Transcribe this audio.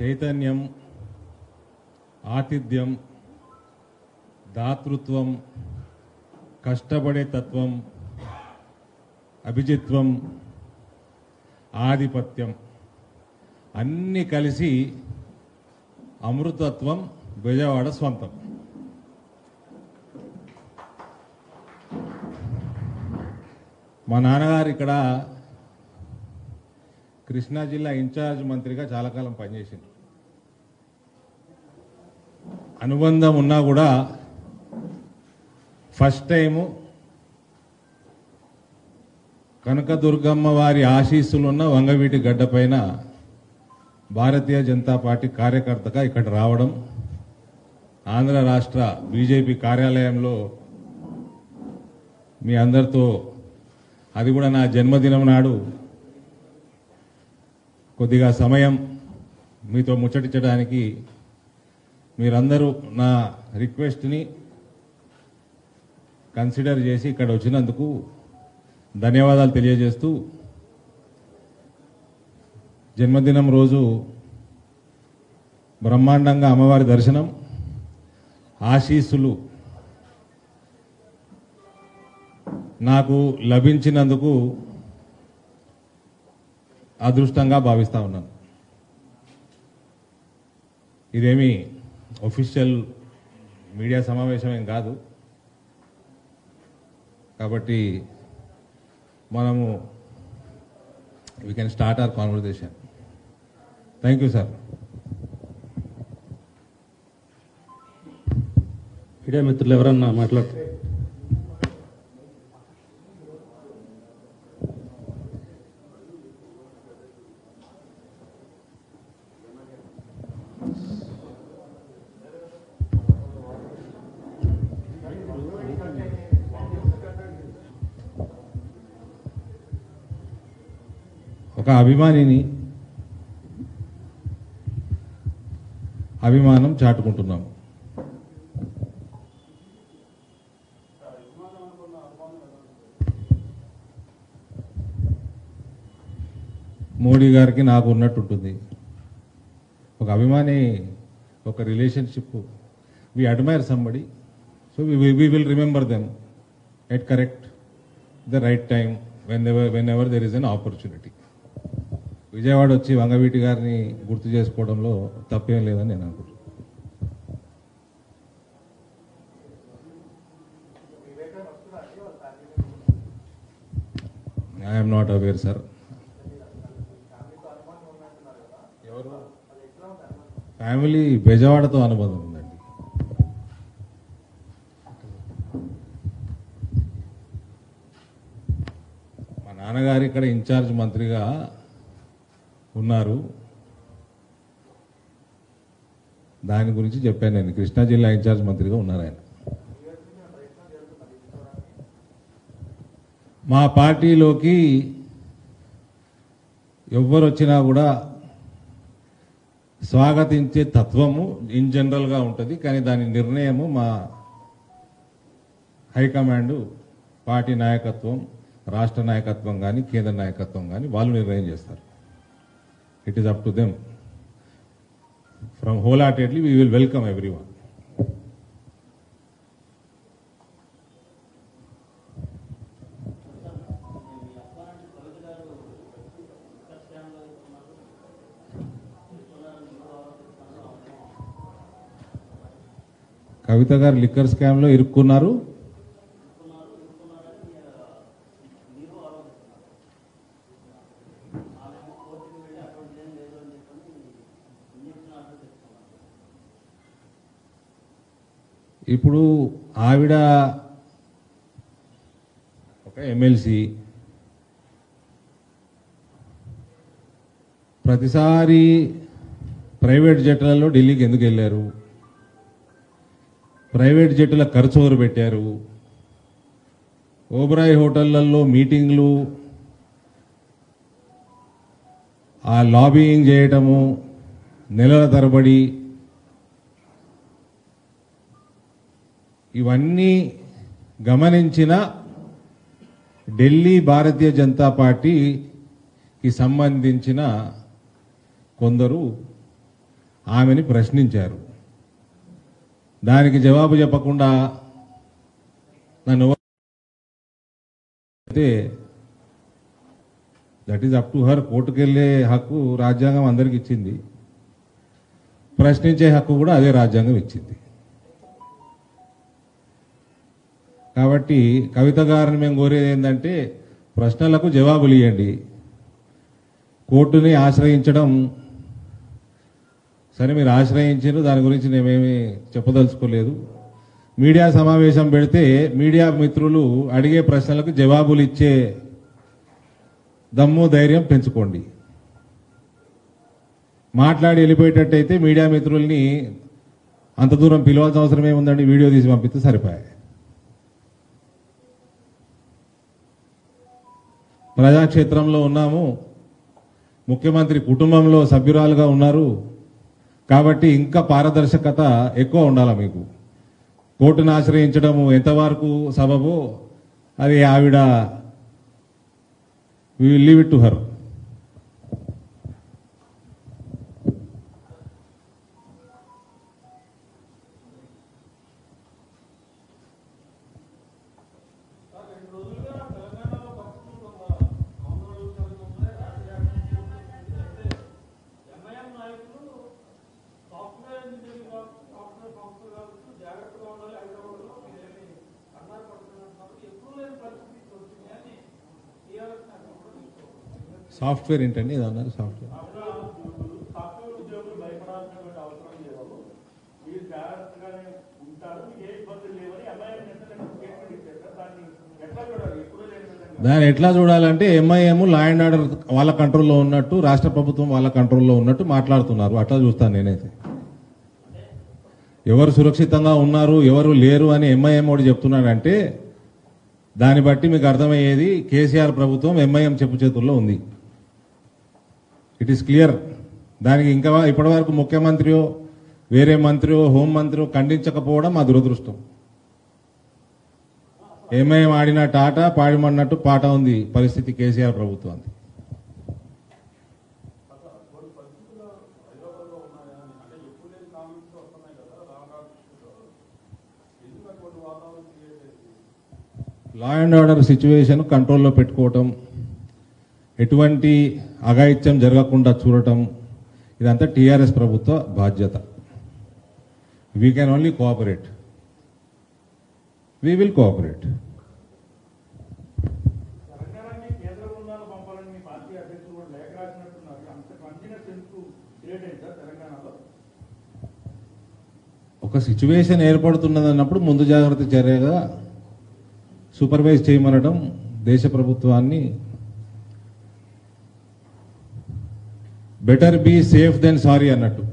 చైతన్యం ఆతిథ్యం దాతృత్వం కష్టపడే తత్వం అభిజిత్వం ఆధిపత్యం అన్నీ కలిసి అమృతత్వం బెజవాడ స్వంతం మా నాన్నగారు ఇక్కడ కృష్ణా జిల్లా ఇన్ఛార్జ్ మంత్రిగా చాలా కాలం పనిచేసింది అనుబంధం ఉన్నా కూడా ఫస్ట్ టైము కనకదుర్గమ్మ వారి ఆశీస్సులున్న వంగవీటి గడ్డ పైన భారతీయ జనతా పార్టీ కార్యకర్తగా ఇక్కడ రావడం ఆంధ్ర రాష్ట్ర బీజేపీ కార్యాలయంలో మీ అందరితో అది కూడా నా జన్మదినం నాడు కొద్దిగా సమయం మీతో ముచ్చటించడానికి మీరందరూ నా రిక్వెస్ట్ని కన్సిడర్ చేసి ఇక్కడ వచ్చినందుకు ధన్యవాదాలు తెలియజేస్తూ జన్మదినం రోజు బ్రహ్మాండంగా అమ్మవారి దర్శనం ఆశీస్సులు నాకు లభించినందుకు అదృష్టంగా భావిస్తా ఉన్నాను ఇదేమి ఒఫీషియల్ మీడియా సమావేశం ఏం కాదు కాబట్టి మనము we can start our conversation thank you sir media మిత్రులు ఎవరన్నా మాట్లాడుతూ ఒక అభిమానిని అభిమానం చాటుకుంటున్నాం మోడీ గారికి నాకు ఉన్నట్టు ఉంటుంది ఒక అభిమాని ఒక relationship we admire somebody so we will remember them at correct the right time whenever whenever there is an opportunity Vijayawada వచ్చి వంగవీటి గారిని గుర్తు చేసుకోవడంలో తప్పేం లేదని నేను అనుకుంటున్నాను I'm not aware sir family బెజవాడతో అనుబంధం ఉందండి మా నాన్నగారు ఇక్కడ ఇన్ఛార్జ్ మంత్రిగా ఉన్నారు దాని గురించి చెప్పాను నేను కృష్ణా జిల్లా ఇన్ఛార్జ్ మంత్రిగా ఉన్నారు ఆయన మా పార్టీలోకి ఎవ్వరు వచ్చినా కూడా స్వాగతించే తత్వము ఇన్ జనరల్గా ఉంటుంది కానీ దాని నిర్ణయము మా హైకమాండ్ పార్టీ నాయకత్వం రాష్ట్ర నాయకత్వం కానీ కేంద్ర నాయకత్వం కానీ వాళ్ళు నిర్ణయం చేస్తారు it is up to them from wholeheartedly we will welcome everyone Kavitha garu liquor scam లో ఇరుక్కున్నారు ఇప్పుడు ఆవిడ ఒక ఎమ్మెల్సీ ప్రతిసారి ప్రైవేట్ జట్లలో ఢిల్లీకి ఎందుకు వెళ్ళారు ప్రైవేట్ జట్టుల ఖర్చు ఎవరు పెట్టారు ఓబరాయ్ హోటళ్లలో మీటింగ్లు ఆ లాబియింగ్ చేయటము నెలల తరబడి ఇవన్నీ గమనించిన ఢిల్లీ భారతీయ జనతా పార్టీకి సంబంధించిన కొందరు ఆమెని ప్రశ్నించారు దానికి జవాబు చెప్పకుండా నన్ను ఎవరు- అయితే that is up to her కోర్టుకెళ్లే హక్కు రాజ్యాంగం అందరికి ఇచ్చింది ప్రశ్నించే హక్కు కూడా అదే రాజ్యాంగం ఇచ్చింది కాబట్టి కవిత గారిని మేము కోరేది ఏంటంటే ప్రశ్నలకు జవాబులు ఇవ్వండి కోర్టుని ఆశ్రయించడం సరే మీరు ఆశ్రయించారు దాని గురించి నేనేమి చెప్పదలుచుకోలేదు మీడియా సమావేశం పెడితే మీడియా మిత్రులు అడిగే ప్రశ్నలకు జవాబులు ఇచ్చే దమ్ము ధైర్యం పెంచుకోండి మాట్లాడి వెళ్ళిపోయేటట్టయితే మీడియా మిత్రుల్ని అంత దూరం పిలవాల్సిన అవసరం ఏముందండి వీడియో తీసి పంపిస్తే సరిపోయాయి ప్రజాక్షేత్రంలో ఉన్నాము ముఖ్యమంత్రి కుటుంబంలో సభ్యురాలుగా ఉన్నారు కాబట్టి ఇంకా పారదర్శకత ఎక్కువ ఉండాలి మీకు కోర్టును ఆశ్రయించడము ఎంతవరకు సబబో అది ఆవిడ leave it to her MIM నాయకులు సాఫ్ట్వేర్ ఇంజనీర్ కావచ్చు సాఫ్ట్వేర్ సంస్థలు కావచ్చు జాగ్రత్తగా ఉండాలి హైదరాబాద్లో మీరేమి కంగారు పడుతున్నారు ఎప్పుడు లేని పరిస్థితి వచ్చింది అని టీఆర్ఎస్ నాయకులు కూడా తీసుకోవాలి సాఫ్ట్వేర్ ఏంటండి ఇది అన్నారు సాఫ్ట్వేర్ సాఫ్ట్వేర్ ఉద్యోగులు భయపడాల్సినటువంటి అవసరం లేదు మీరు జాగ్రత్తగానే ఉంటారు మీకు ఏ ఇబ్బందులు లేవని ఎంఐఎం నిన్న స్టేట్మెంట్ ఇచ్చారు కదా, దాన్ని ఎట్లా చూడాలి ఎప్పుడూ లేని విధంగా దాన్ని ఎట్లా చూడాలంటే ఎంఐఎం లా అండ్ ఆర్డర్ వాళ్ళ కంట్రోల్లో ఉన్నట్టు రాష్ట్ర ప్రభుత్వం వాళ్ళ కంట్రోల్లో ఉన్నట్టు మాట్లాడుతున్నారు అట్లా చూస్తాను నేనైతే ఎవరు సురక్షితంగా ఉన్నారు ఎవరు లేరు అని ఎంఐఎం ఒకటి చెప్తున్నాడంటే దాన్ని బట్టి మీకు అర్థమయ్యేది కేసీఆర్ ప్రభుత్వం ఎంఐఎం చెప్పు చేతుల్లో ఉంది ఇట్ ఈస్ క్లియర్ దానికి ఇంకా ఇప్పటివరకు ముఖ్యమంత్రియో వేరే మంత్రియో హోంమంత్రియో ఖండించకపోవడం మా దురదృష్టం ఎంఐఎం ఆడిన టాట పాడిమన్నట్టు పాట ఉంది పరిస్థితి కేసీఆర్ ప్రభుత్వానికి లా అండ్ ఆర్డర్ సిచ్యువేషన్ కంట్రోల్లో పెట్టుకోవటం ఎటువంటి అఘాయిత్యం జరగకుండా చూడటం ఇదంతా టీఆర్ఎస్ ప్రభుత్వ బాధ్యత we can only cooperate we will cooperate తెలంగాణకి కేంద్ర బృందాలు పంపాలని మీ పార్టీ అధ్యక్షులు కూడా లేఖ రాసినట్టున్నారు అంత కంటిన్యూస్ ఎందుకు క్రియేట్ అయింది సార్ తెలంగాణలో ఒక సిచ్యువేషన్ ఏర్పడుతున్నది అన్నప్పుడు ముందు జాగ్రత్త చర్యగా సూపర్వైజ్ చేయమనడం దేశ ప్రభుత్వాన్ని better be safe than sorry అన్నట్టు